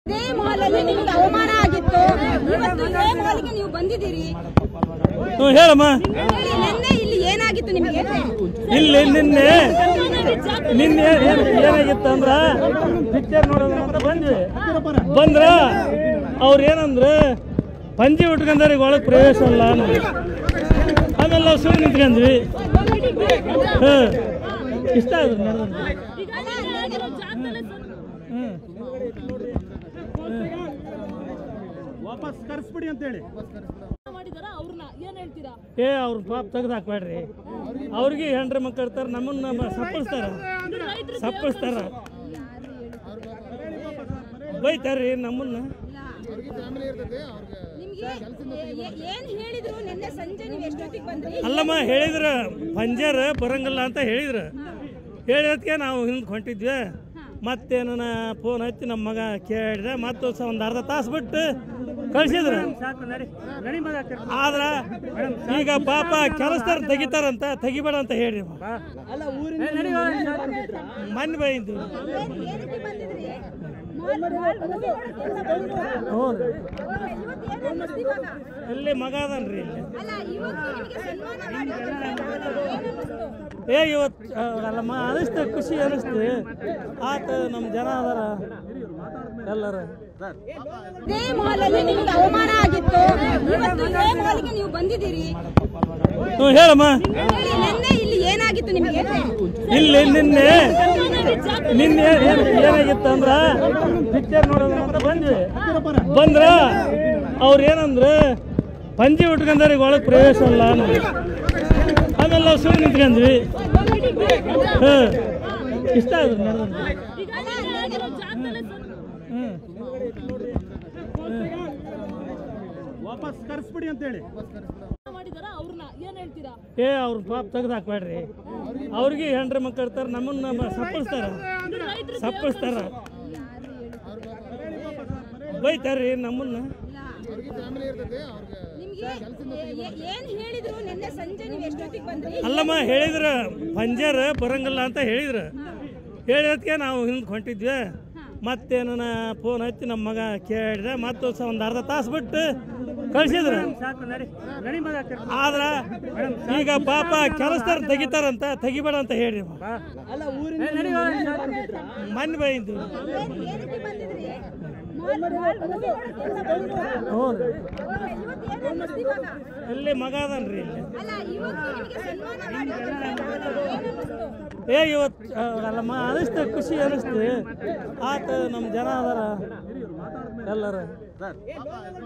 ಇದೇ ಮಾಲಲ್ಲಿ ನಿಮಗೆ ಅವಮಾನ ಆಗಿತ್ತು ಇವತ್ತು ಇದೇ ಮಾಲಿಗೆ ನೀವು ಬಂದಿದ್ದೀರಿ ಹ್ಞೂ ಹೇಳಮ್ಮ ಹೇಳಿ, ನಿನ್ನೆ ಇಲ್ಲಿ ಏನಾಗಿತ್ತು ನಿಮಗೆ ಇಲ್ಲಿ ನಿನ್ನೆ ನಿನ್ನೆ ಏನ್- ಏನಾಗಿತ್ತು ಅಂದ್ರ ಪಿಕ್ಚರ್ ನೋಡೋಣ ಅಂತ ಬಂದ್ವಿ ಬಂದ್ರ ಅವ್ರು ಏನಂದ್ರೆ ಪಂಜಿ ಉಟ್ಕೊಂಡವ್ರಿಗೆ ಒಳಗೆ ಪ್ರವೇಶ ಅಲ್ಲ ಅನ್ನೋದು. ಆಮೇಲೆ ನಾವು ಸುಮ್ಮನೆ ನಿಂತ್ಕೊಂಡ್ವಿ ಹಾಂ ಇಷ್ಟ ಆದ್ರು ನಡೆದ ಹ್ಞೂ ವಾಪಸ್ ಕರೆಸ್ಬಿಡಿ ಅಂತ ಹೇಳಿ ಮಾಡಿದಾರ ಅವ್ರನ್ನ ಏನ್ ಹೇಳ್ತೀರಾ ಏ ಅವ್ರ ಪಾಪ ತೆಗ್ದು ಹಾಕ್ಬೇಡ್ರಿ ಅವ್ರಿಗೆ ಹೆಂಡ್ರ ಮಕ್ಕಳು ಇರ್ತಾರೆ ನಮ್ಮನ್ನ ಸಪ್ಪಳಿಸ್ತಾರ ಸಪ್ಪಳಿಸ್ತಾರ ಬೈತಾರ್ರಿ ನಮ್ಮನ್ನ ನಿಮ್ಗೆ ಏ- ಏನ್ ಹೇಳಿದ್ರು ನಿನ್ನೆ ಸಂಜೆ ನೀವು ಎಷ್ಟೊತ್ತಿಗೆ ಬಂದ್ರಿ ಅಲ್ಲಮ್ಮ ಹೇಳಿದ್ರ ಪಂಜಾರ ಬರಂಗಿಲ್ಲ ಅಂತ ಹೇಳಿದ್ರ ಹೇಳಿದಕ್ಕೆ ನಾವು ಹಿಂದೆ ಹೊಂಟಿದ್ವಿ ಮತ್ತೇನ ಫೋನ್ ಹಚ್ಚಿ ನಮ್ಮ ಮಗ ಕೇಳಿದ್ರೆ ಮತ್ತೆ ಒಂದು ಒಂದು ಅರ್ಧ ತಾಸು ಬಿಟ್ಟು ಕಳ್ಸಿದ್ರ ಆದ್ರ ಈಗ ಪಾಪ ಕೆಲಸದಾರ ತೆಗಿತಾರಂತ ತೆಗಿಬೇಡ ಅಂತ ಹೇಳಿ ಮನ್ ಬೈದು ಏನಕ್ಕೆ ಬಂದಿದ್ರಿ ಮಾಲ್- ಮಾಲ್ movie ನೋಡಕ್ಕೆ ಅಂತ ಬಂದಿದ್ರಾ? ಹ್ಞೂ ರೀ. ಇವತ್ತು ಏನ್ ಅನ್ನಿಸ್ತು ಇವಾಗ? ಇಲ್ಲಿ ಮಗ ಅದನ್ರಿ ಇಲ್ಲಿ ಅಲ್ಲ ಇವತ್ತು ನಿಮಗೆ ಸನ್ಮಾನ ಮಾಡಿದ್ರಲ್ಲ, ಏನ್ ಅನ್ನಿಸ್ತು? ಏ ಇವತ್ತು ಅಲ್ಲಮ್ಮ ಅನಿಸ್ತು ಖುಷಿ ಅನಿಸ್ತು ಆತ ನಮ್ಮ ಜನ ಅದಾರ ಎಲ್ಲರೂ ಇದೇ ಮಾಲಲ್ಲಿ ನಿಮಗೆ ಅವಮಾನ ಆಗಿತ್ತು ಇವತ್ತು ಇದೇ ಮಾಲಿಗೆ ನೀವು ಬಂದಿದ್ದೀರಿ ಹ್ಞೂ ಹೇಳಮ್ಮ ಹೇಳಿ, ನಿನ್ನೆ ಇಲ್ಲಿ ಏನಾಗಿತ್ತು ನಿಮಗೆ ಇಲ್ಲಿ ನಿನ್ನೆ ನಿನ್ನೆ ಏನ್- ಏನಾಗಿತ್ತು ಅಂದ್ರ ಪಿಕ್ಚರ್ ನೋಡೋಣ ಅಂತ ಬಂದ್ವಿ ಬಂದ್ರ ಅವ್ರು ಏನಂದ್ರೆ ಪಂಜಿ ಉಟ್ಕೊಂಡವ್ರಿಗೆ ಒಳಗೆ ಪ್ರವೇಶ ಅಲ್ಲ ಅನ್ನೋದು. ಆಮೇಲೆ ನಾವು ಸುಮ್ಮನೆ ನಿಂತ್ಕೊಂಡ್ವಿ ಹಾಂ ಇಷ್ಟ ಆದ್ರು ನಡೆದ ಹ್ಞೂ ವಾಪಸ್ ಕರೆಸ್ಬಿಡಿ ಅಂತ ಹೇಳಿ ಮಾಡಿದಾರ ಅವ್ರನ್ನ ಏನ್ ಹೇಳ್ತೀರಾ ಏ ಅವ್ರ ಪಾಪ ತೆಗ್ದು ಹಾಕ್ಬೇಡ್ರಿ ಅವ್ರಿಗೆ ಹೆಂಡ್ರ ಮಕ್ಕಳು ಇರ್ತಾರೆ ನಮ್ಮನ್ನ ಸಪ್ಪಳಿಸ್ತಾರ ಸಪ್ಪಳಿಸ್ತಾರ ಬೈತಾರ್ರಿ ನಮ್ಮನ್ನ ನಿಮ್ಗೆ ಏ- ಏನ್ ಹೇಳಿದ್ರು ನಿನ್ನೆ ಸಂಜೆ ನೀವು ಎಷ್ಟೊತ್ತಿಗೆ ಬಂದ್ರಿ ಅಲ್ಲಮ್ಮ ಹೇಳಿದ್ರ ಪಂಜಾರ ಬರಂಗಿಲ್ಲ ಅಂತ ಹೇಳಿದ್ರ ಹೇಳಿದಕ್ಕೆ ನಾವು ಹಿಂದೆ ಹೊಂಟಿದ್ವಿ ಮತ್ತೇನ ಫೋನ್ ಹಚ್ಚಿ ನಮ್ಮ ಮಗ ಕೇಳಿದ್ರೆ ಮತ್ತೆ ಒಂದು ಅರ್ಧ ತಾಸು ಬಿಟ್ಟು ಕಳ್ಸಿದ್ರ ಆದ್ರ ಈಗ ಪಾಪ ಕೆಲಸದಾರ ತೆಗಿತಾರಂತ ತೆಗಿಬೇಡ ಅಂತ ಹೇಳಿ ಮನ್ ಬೈದು ಏನಕ್ಕೆ ಬಂದಿದ್ರಿ ಮಾಲ್- ಮಾಲ್ movie ನೋಡಕ್ಕೆ ಅಂತ ಬಂದಿದ್ರಾ? ಹ್ಞೂ ರೀ. ಇವತ್ತು ಏನ್ ಅನ್ನಿಸ್ತು ಇವಾಗ? ಇಲ್ಲಿ ಮಗ ಅದನ್ರಿ ಇಲ್ಲಿ ಅಲ್ಲ ಇವತ್ತು ನಿಮಗೆ ಸನ್ಮಾನ ಮಾಡಿದ್ರಲ್ಲ, ಏನ್ ಅನ್ನಿಸ್ತು? ಏ ಇವತ್ತು ಅಲ್ಲಮ್ಮ ಅನಿಸ್ತು ಖುಷಿ ಅನಿಸ್ತು ಆತ ನಮ್ಮ ಜನ ಅದಾರ ಎಲ್ಲರೂ